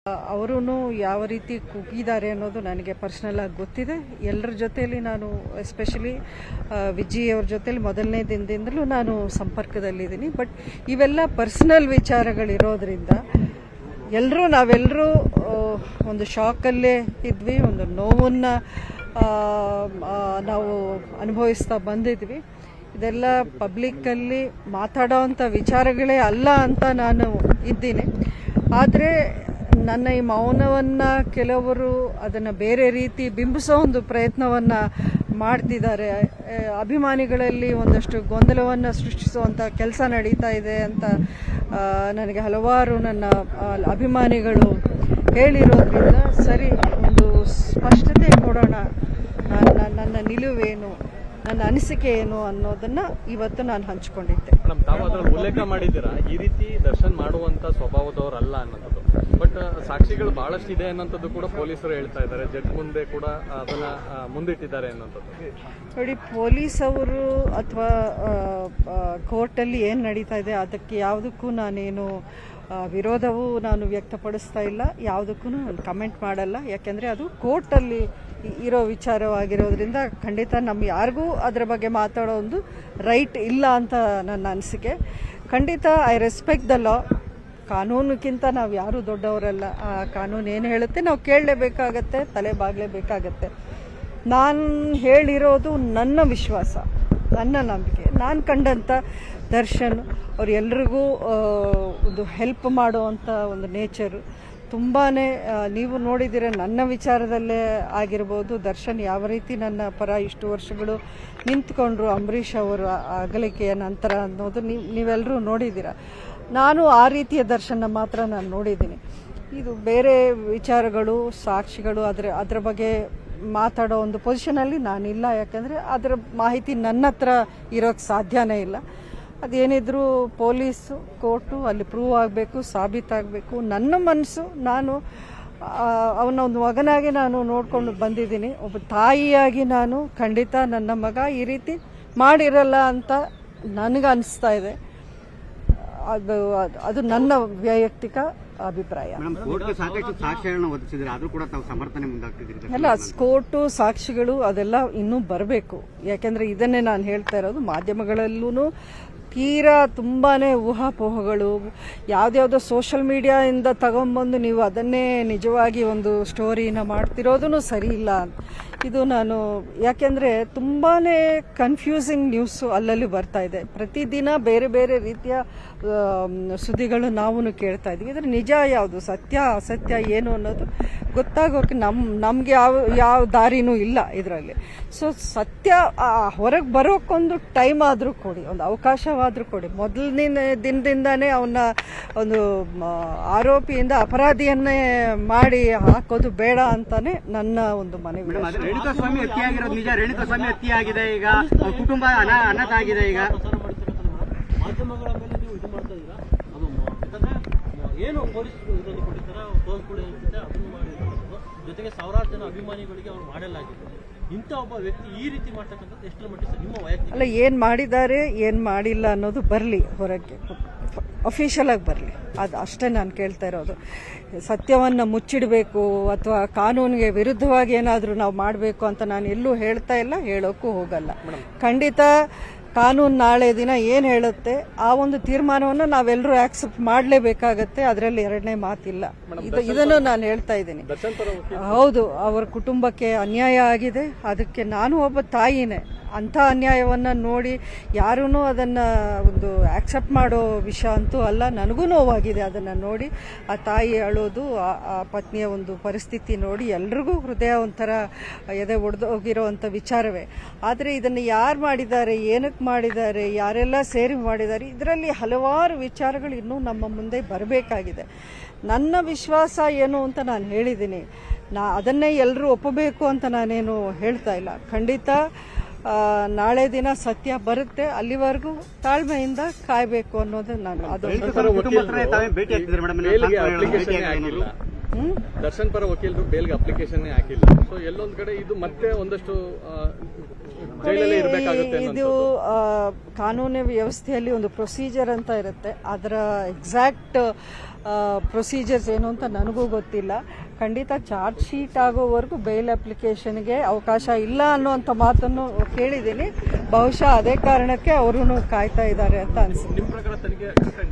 ಅವರು ಯಾವ ರೀತಿ ಕುಗ್ಗಿದ್ದಾರೆ ಅನ್ನೋದು ನನಗೆ ಪರ್ಸ್ನಲ್ ಆಗಿ ಗೊತ್ತಿದೆ ಎಲ್ಲರ ಜೊತೆಯಲ್ಲಿ ನಾನು ಎಸ್ಪೆಷಲಿ ವಿಜಿ ಅವ್ರ ಜೊತೆಲಿ ಮೊದಲನೇ ದಿನದಿಂದಲೂ ನಾನು ಸಂಪರ್ಕದಲ್ಲಿದ್ದೀನಿ ಬಟ್ ಇವೆಲ್ಲ ಪರ್ಸನಲ್ ವಿಚಾರಗಳಿರೋದ್ರಿಂದ ಎಲ್ಲರೂ ನಾವೆಲ್ಲರೂ ಒಂದು ಶಾಕಲ್ಲೇ ಇದ್ವಿ ಒಂದು ನೋವನ್ನು ನಾವು ಅನುಭವಿಸ್ತಾ ಬಂದಿದ್ವಿ ಇದೆಲ್ಲ ಪಬ್ಲಿಕ್ಕಲ್ಲಿ ಮಾತಾಡೋವಂಥ ವಿಚಾರಗಳೇ ಅಲ್ಲ ಅಂತ ನಾನು ಇದ್ದೀನಿ ಆದರೆ ನನ್ನ ಈ ಮೌನವನ್ನು ಕೆಲವರು ಅದನ್ನು ಬೇರೆ ರೀತಿ ಬಿಂಬಿಸೋ ಒಂದು ಪ್ರಯತ್ನವನ್ನು ಮಾಡ್ತಿದ್ದಾರೆ ಆ, ಅಭಿಮಾನಿಗಳಲ್ಲಿ ಒಂದಷ್ಟು ಗೊಂದಲವನ್ನು ಸೃಷ್ಟಿಸುವಂಥ ಕೆಲಸ ನಡೀತಾ ಇದೆ ಅಂತ ಆ, ನನಗೆ ಹಲವಾರು ನನ್ನ ಆ, ಅಭಿಮಾನಿಗಳು ಹೇಳಿರೋದ್ರಿಂದ ಸರಿ ಒಂದು ಸ್ಪಷ್ಟತೆ ಕೊಡೋಣ ನನ್ನ ನನ್ನ ನಿಲುವೇನು ನನ್ನ ಅನಿಸಿಕೆ ಏನು ಅನ್ನೋದನ್ನು ಇವತ್ತು ನಾನು ಹಂಚ್ಕೊಂಡಿದ್ದೆ ಮೇಡಮ್ ತಾವು ಅದ್ರಲ್ಲಿ ಉಲ್ಲೇಖ ಮಾಡಿದ್ದೀರಾ ಈ ರೀತಿ ದರ್ಶನ್ ಮಾಡುವಂತ ಸ್ವಭಾವದವರಲ್ಲ ಅನ್ನೋದು ಬಟ್ ಸಾಕ್ಷಿಗಳು ಬಹಳಷ್ಟು ಇದೆ ಅನ್ನೋಂಥದ್ದು ಕೂಡ ಪೊಲೀಸರು ಹೇಳ್ತಾ ಇದ್ದಾರೆ ಜಡ್ಜ್ ಮುಂದೆ ಕೂಡ ಅದನ್ನ ಆ, ಮುಂದಿಟ್ಟಿದ್ದಾರೆ ಅನ್ನೋಂಥದ್ದು ನೋಡಿ ಪೊಲೀಸ್ ಅವರು ಅಥವಾ ಕೋರ್ಟಲ್ಲಿ ಏನು ನಡೀತಾ ಇದೆ ಅದಕ್ಕೆ ಯಾವುದಕ್ಕೂ ನಾನೇನು ಆ, ವಿರೋಧವೂ ನಾನು ವ್ಯಕ್ತಪಡಿಸ್ತಾ ಇಲ್ಲ ಯಾವುದಕ್ಕೂ ನಾನು ಕಮೆಂಟ್ ಮಾಡಲ್ಲ ಯಾಕೆಂದರೆ ಅದು ಕೋರ್ಟಲ್ಲಿ ಇರೋ ವಿಚಾರವಾಗಿರೋದ್ರಿಂದ ಖಂಡಿತ ನಮ್ಮ ಯಾರಿಗೂ ಅದರ ಬಗ್ಗೆ ಮಾತಾಡೋ ಒಂದು ರೈಟ್ ಇಲ್ಲ ಅಂತ ನನ್ನ ಅನಿಸಿಕೆ ಖಂಡಿತ ಐ ರೆಸ್ಪೆಕ್ಟ್ ದ ಲಾ ಕಾನೂನಿಗಿಂತ ನಾವು ಯಾರೂ ದೊಡ್ಡವರಲ್ಲ ಆ ಕಾನೂನು ಏನು ಹೇಳುತ್ತೆ ನಾವು ಕೇಳಲೇಬೇಕಾಗತ್ತೆ ತಲೆ ಬಾಗಲೇಬೇಕಾಗತ್ತೆ ನಾನು ಹೇಳಿರೋದು ನನ್ನ ವಿಶ್ವಾಸ ನನ್ನ ನಂಬಿಕೆ ನಾನು ಕಂಡಂಥ ದರ್ಶನ್ ಅವ್ರು ಎಲ್ರಿಗೂ ಆ, ಒಂದು ಹೆಲ್ಪ್ ಮಾಡುವಂಥ ಒಂದು ನೇಚರು ತುಂಬಾ ನೀವು ನೋಡಿದ್ದೀರ ನನ್ನ ವಿಚಾರದಲ್ಲೇ ಆಗಿರ್ಬೋದು ದರ್ಶನ್ ಯಾವ ರೀತಿ ನನ್ನ ಪರ ಇಷ್ಟು ವರ್ಷಗಳು ನಿಂತ್ಕೊಂಡ್ರು ಅಂಬರೀಷ್ ಅವರ ಅಗಲಿಕೆಯ ನಂತರ ಅನ್ನೋದು ನೀವು ನೀವೆಲ್ಲರೂ ನೋಡಿದ್ದೀರ ನಾನು ಆ ರೀತಿಯ ದರ್ಶನ ಮಾತ್ರ ನಾನು ನೋಡಿದ್ದೀನಿ ಇದು ಬೇರೆ ವಿಚಾರಗಳು ಸಾಕ್ಷಿಗಳು ಅದರ ಅದರ ಬಗ್ಗೆ ಮಾತಾಡೋ ಒಂದು ಪೊಸಿಷನಲ್ಲಿ ನಾನಿಲ್ಲ ಯಾಕಂದರೆ ಅದರ ಮಾಹಿತಿ ನನ್ನ ಹತ್ರ ಇರೋಕ್ಕೆ ಸಾಧ್ಯನೇ ಇಲ್ಲ ಅದೇನಿದ್ರು ಪೊಲೀಸು ಕೋರ್ಟು ಅಲ್ಲಿ ಪ್ರೂವ್ ಆಗಬೇಕು ಸಾಬೀತಾಗಬೇಕು ನನ್ನ ಮನಸ್ಸು ನಾನು ಅವನ ಒಂದು ಮಗನಾಗಿ ನಾನು ನೋಡಿಕೊಂಡು ಬಂದಿದ್ದೀನಿ ಒಬ್ಬ ತಾಯಿಯಾಗಿ ನಾನು ಖಂಡಿತ ನನ್ನ ಮಗ ಈ ರೀತಿ ಮಾಡಿರಲ್ಲ ಅಂತ ನನಗೆ ಅನಿಸ್ತಾ ಇದೆ ಅದು ಅದು- ಅದು ನನ್ನ ವೈಯಕ್ತಿಕ ಅಭಿಪ್ರಾಯ ಮೇಡಮ್ ಕೋರ್ಟ್ಗೆ ಸಾಕಷ್ಟು ಸಾಕ್ಷ್ಯಗಳನ್ನ ಒದಗಿಸಿದ್ರೆ ಆದ್ರೂ ಕೂಡ ತಾವು ಸಮರ್ಥನೆ ಮುಂದಾಗ್ತಿದ್ದೀರಿ ಅಲ್ಲ ಕೋರ್ಟು ಸಾಕ್ಷಿಗಳು ಅದೆಲ್ಲ ಇನ್ನೂ ಬರಬೇಕು ಯಾಕೆಂದ್ರೆ ಇದನ್ನೇ ನಾನು ಹೇಳ್ತಾ ಇರೋದು ಮಾಧ್ಯಮಗಳಲ್ಲೂ ತೀರಾ ತುಂಬಾನೇ ಊಹಾಪೋಹಗಳು ಯಾವ್ದ್ಯಾವ್ದೋ ಸೋಷಿಯಲ್ ಮೀಡಿಯಾದಿಂದ ತಗೊಂಬಂದು ನೀವು ಅದನ್ನೇ ನಿಜವಾಗಿ ಒಂದು ಸ್ಟೋರಿನ ಮಾಡ್ತಿರೋದೂ ಸರಿ ಇಲ್ಲ ಇದು ನಾನು ಯಾಕೆಂದ್ರೆ ತುಂಬಾನೇ ಕನ್ಫ್ಯೂಸಿಂಗ್ ನ್ಯೂಸು ಅಲ್ಲಲ್ಲಿ ಬರ್ತಾ ಇದೆ ಪ್ರತಿದಿನ ಬೇರೆ ಬೇರೆ ರೀತಿಯ ಆಮ್, ಸುದ್ದಿಗಳು ನಾವು ಕೇಳ್ತಾ ಇದ್ವಿ ಇದ್ರ ನಿಜ ಯಾವುದು ಸತ್ಯ ಅಸತ್ಯ ಏನು ಅನ್ನೋದು ಗೊತ್ತಾಗೋಕೆ ನಮ್ ನಮ್ಗೆ ಯಾವ ಯಾವ ದಾರಿನೂ ಇಲ್ಲ ಇದರಲ್ಲಿ ಸೊ ಸತ್ಯ ಹೊರಗೆ ಬರೋಕ್ಕೊಂದು ಟೈಮ್ ಆದರೂ ಕೊಡಿ ಒಂದು ಅವಕಾಶವಾದರೂ ಕೊಡಿ ಮೊದಲನೇ ದಿನದಿಂದಾನೇ ಅವನ್ನ ಒಂದು ಮ, ಆರೋಪಿಯಿಂದ ಅಪರಾಧಿಯನ್ನೇ ಮಾಡಿ ಹಾಕೋದು ಬೇಡ ಅಂತಾನೆ ನನ್ನ ಒಂದು ಮನವಿ ಮೇಡಮ್ ಅದು ರೇಣುಕಾ ಸ್ವಾಮಿ ಹತ್ಯೆಯಾಗಿರೋದು ನಿಜ ರೇಣುಕಾ ಸ್ವಾಮಿ ಹತ್ಯೆಯಾಗಿದೆ ಈಗ ಅವ್ರ ಕುಟುಂಬ ಅನ ಅನಾಥ ಆಗಿದೆ ಈಗ ಮಾಧ್ಯಮಗಳ ಮೇಲೆ ನೀವು ಇದು ಮಾಡ್ತಾ ಇದ್ದೀರಾ ಅದು ಮ- ಯಾಕಂದ್ರೆ ಮ- ಏನು ಪೊಲೀಸ್ ಇದನ್ನು ಕೊಟ್ಟಿದ್ದಾರೆ ತೋರಿಸ್ಕೊಡಿ ಅಂತಿದೆ ಅದನ್ನು ಮಾಡಿರೋದು ಜೊತೆಗೆ ಸಾವಿರಾರು ಜನ ಅಭಿಮಾನಿಗಳಿಗೆ ಅವ್ರು ಮಾಡಲಾಗಿದೆ ಇಂಥ ಒಬ್ಬ ವ್ಯಕ್ತಿ ಈ ರೀತಿ ಮಾಡ್ತಕ್ಕಂಥದ್ದು ಎಷ್ಟರ ಮಟ್ಟಿಗೆ ಸರ್ ನಿಮ್ಮ ವೈಯಕ್ತಿಕ ಅಲ್ಲ ಏನು ಮಾಡಿದ್ದಾರೆ ಏನು ಮಾಡಿಲ್ಲ ಅನ್ನೋದು ಬರಲಿ ಹೊರಗೆ ಅಫಿಷಿಯಲ್ ಆಗಿ ಬರಲಿ ಅದು ಅಷ್ಟೇ ನಾನು ಕೇಳ್ತಾ ಇರೋದು ಸತ್ಯವನ್ನು ಮುಚ್ಚಿಡಬೇಕು ಅಥವಾ ಕಾನೂನಿಗೆ ವಿರುದ್ಧವಾಗಿ ಏನಾದರೂ ನಾವು ಮಾಡಬೇಕು ಅಂತ ನಾನು ಎಲ್ಲೂ ಹೇಳ್ತಾ ಇಲ್ಲ ಹೇಳೋಕ್ಕೂ ಹೋಗಲ್ಲ ಖಂಡಿತ ಕಾನೂನು ನಾಳೆ ದಿನ ಏನು ಹೇಳುತ್ತೆ ಆ ಒಂದು ತೀರ್ಮಾನವನ್ನು ನಾವೆಲ್ಲರೂ ಆಕ್ಸೆಪ್ಟ್ ಮಾಡಲೇಬೇಕಾಗತ್ತೆ ಅದರಲ್ಲಿ ಎರಡನೇ ಮಾತಿಲ್ಲ ಇದು ಇದನ್ನು ನಾನು ಹೇಳ್ತಾ ಇದ್ದೀನಿ ದರ್ಶನ್ ಪರ ವಕೀಲ ಹೌದು ಅವರ ಕುಟುಂಬಕ್ಕೆ ಅನ್ಯಾಯ ಆಗಿದೆ ಅದಕ್ಕೆ ನಾನು ಒಬ್ಬ ತಾಯಿನೇ ಅಂಥ ಅನ್ಯಾಯವನ್ನು ನೋಡಿ ಯಾರೂ ಅದನ್ನು ಒಂದು ಆಕ್ಸೆಪ್ಟ್ ಮಾಡೋ ವಿಷಯ ಅಂತೂ ಅಲ್ಲ ನನಗೂ ನೋವಾಗಿದೆ ಅದನ್ನು ನೋಡಿ ಆ ತಾಯಿ ಅಳೋದು ಆ- ಆ ಪತ್ನಿಯ ಒಂದು ಪರಿಸ್ಥಿತಿ ನೋಡಿ ಎಲ್ರಿಗೂ ಹೃದಯ ಒಂಥರ ಎದೆ ಒಡೆದೋಗಿರೋವಂಥ ವಿಚಾರವೇ ಆದರೆ ಇದನ್ನು ಯಾರು ಮಾಡಿದ್ದಾರೆ ಏನಕ್ಕೆ ಮಾಡಿದ್ದಾರೆ ಯಾರೆಲ್ಲ ಸೇರಿ ಮಾಡಿದ್ದಾರೆ ಇದರಲ್ಲಿ ಹಲವಾರು ವಿಚಾರಗಳು ಇನ್ನೂ ನಮ್ಮ ಮುಂದೆ ಬರಬೇಕಾಗಿದೆ ನನ್ನ ವಿಶ್ವಾಸ ಏನು ಅಂತ ನಾನು ಹೇಳಿದ್ದೀನಿ ನಾ ಅದನ್ನೇ ಎಲ್ಲರೂ ಒಪ್ಪಬೇಕು ಅಂತ ನಾನೇನು ಹೇಳ್ತಾ ಇಲ್ಲ ಖಂಡಿತ ಆ, ನಾಳೆ ದಿನ ಸತ್ಯ ಬರುತ್ತೆ ಅಲ್ಲಿವರೆಗೂ ತಾಳ್ಮೆಯಿಂದ ಕಾಯಬೇಕು ಅನ್ನೋದು ನಾನು ಅದು ರೇಣುಕಾ ಸ್ವಾಮಿ ಕುಟುಂಬ ಹತ್ರನೇ ತಾವೇ ಭೇಟಿ ಆಗ್ತಿದ್ದಾರೆ ಮೇಡಮ್ ಬೇಲಿಗೆ ಅಪ್ಲಿಕೇಶನ್ ಹಾಕಿಲ್ಲ ಹ್ಮ್ ದರ್ಶನ್ ಪರ ವಕೀಲರು ಬೇಲ್ಗೆ ಅಪ್ಲಿಕೇಶನ್ ಹಾಕಿಲ್ಲ ಸೊ ಎಲ್ಲೊಂದ್ ಕಡೆ ಇದು ಮತ್ತೆ ಒಂದಷ್ಟು ಆ, ಜೈಲಲ್ಲೇ ಇರಬೇಕಾಗುತ್ತೆ ಇದು ಆ, ಕಾನೂನು ವ್ಯವಸ್ಥೆಯಲ್ಲಿ ಒಂದು ಪ್ರೊಸೀಜರ್ ಅಂತ ಇರುತ್ತೆ ಅದರ ಎಕ್ಸಾಕ್ಟ್ ಪ್ರೊಸೀಜರ್ಸ್ ಏನು ಅಂತ ನನಗೂ ಗೊತ್ತಿಲ್ಲ ಖಂಡಿತ ಚಾರ್ಜ್ ಶೀಟ್ ಆಗೋವರೆಗೂ ಬೇಲ್ ಅಪ್ಲಿಕೇಶನ್ಗೆ ಅವಕಾಶ ಇಲ್ಲ ಅನ್ನುವಂಥ ಮಾತನ್ನು ಕೇಳಿದ್ದೀನಿ ಬಹುಶಃ ಅದೇ ಕಾರಣಕ್ಕೆ ಅವರು ಕಾಯ್ತಾ ಇದ್ದಾರೆ ಅಂತ ಅನ್ಸುತ್ತೆ ನಿಮ್ ಪ್ರಕಾರ ತನಿಖೆ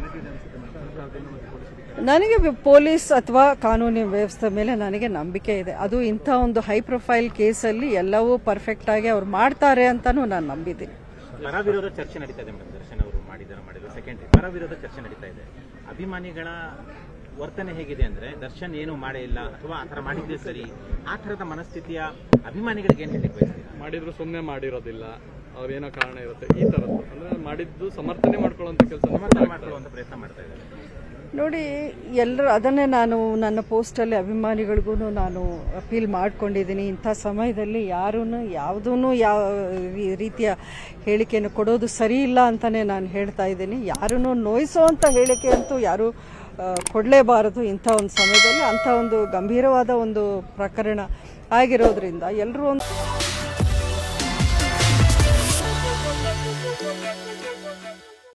ನನಗೆ ವಿ- ಪೊಲೀಸ್ ಅಥವಾ ಕಾನೂನಿನ ವ್ಯವಸ್ಥೆ ಮೇಲೆ ನನಗೆ ನಂಬಿಕೆ ಇದೆ ಅದು ಇಂಥ ಒಂದು ಹೈ ಪ್ರೊಫೈಲ್ ಕೇಸಲ್ಲಿ ಎಲ್ಲವೂ ಪರ್ಫೆಕ್ಟ್ ಆಗಿ ಅವ್ರು ಮಾಡ್ತಾರೆ ಅಂತಾನೂ ನಾನು ನಂಬಿದ್ದೀನಿ ಪರ ವಿರೋಧ ಚರ್ಚೆ ನಡೀತಾ ಇದೆ ಮೇಡಮ್ ದರ್ಶನ್ ಅವರು ಮಾಡಿದಾರ ಮಾಡಿದ್ರು ಸೆಕೆಂಡ್ರಿ ಪರ ವಿರೋಧ ಚರ್ಚೆ ನಡೀತಾ ಇದೆ ಅಭಿಮಾನಿಗಳ ವರ್ತನೆ ಹೇಗಿದೆ ಅಂದ್ರೆ ದರ್ಶನ್ ಏನು ಮಾಡೇ ಇಲ್ಲ ಅಥವಾ ಆ ಥರ ಮಾಡಿದ್ದೇ ಸರಿ ಆ ಥರದ ಮನಸ್ಥಿತಿಯ ಅಭಿಮಾನಿಗಳಿಗೆ ಏನ್ ಹೇಳಿಕ್ ಬಯಸ್ತೀರಾ ಮಾಡಿದ್ರು ಸುಮ್ಮನೆ ಮಾಡಿರೋದಿಲ್ಲ ಅವ್ರೇನೋ ಕಾರಣ ಇರುತ್ತೆ ಈ ತರದ್ದು ಅಂದ್ರೆ ಮಾಡಿದ್ದು ಸಮರ್ಥನೆ ಮಾಡ್ಕೊಳ್ಳುವಂತ ಕೆಲಸ ಸಮರ್ಥನೆ ಮಾಡ್ಕೊಳ್ಳುವಂತ ಪ್ರಯತ್ನ ಮಾಡ್ತಾ ಇದ್ದಾರೆ ನೋಡಿ ಎಲ್ಲರೂ ಅದನ್ನೇ ನಾನು ನನ್ನ ಪೋಸ್ಟಲ್ಲಿ ಅಭಿಮಾನಿಗಳಿಗೂ ನಾನು ಅಪೀಲ್ ಮಾಡ್ಕೊಂಡಿದ್ದೀನಿ ಇಂಥ ಸಮಯದಲ್ಲಿ ಯಾರೂ ಯಾವುದೂ ಯಾವ ರೀ- ರೀತಿಯ ಹೇಳಿಕೆಯನ್ನು ಕೊಡೋದು ಸರಿ ಇಲ್ಲ ಅಂತಲೇ ನಾನು ಹೇಳ್ತಾ ಇದ್ದೀನಿ ಯಾರನ್ನೂ ನೋಯಿಸುವಂಥ ಹೇಳಿಕೆ ಅಂತೂ ಯಾರೂ ಆ, ಕೊಡಲೇಬಾರದು ಇಂಥ ಒಂದು ಸಮಯದಲ್ಲಿ ಅಂಥ ಒಂದು ಗಂಭೀರವಾದ ಒಂದು ಪ್ರಕರಣ ಆಗಿರೋದ್ರಿಂದ ಎಲ್ಲರೂ ಒಂದು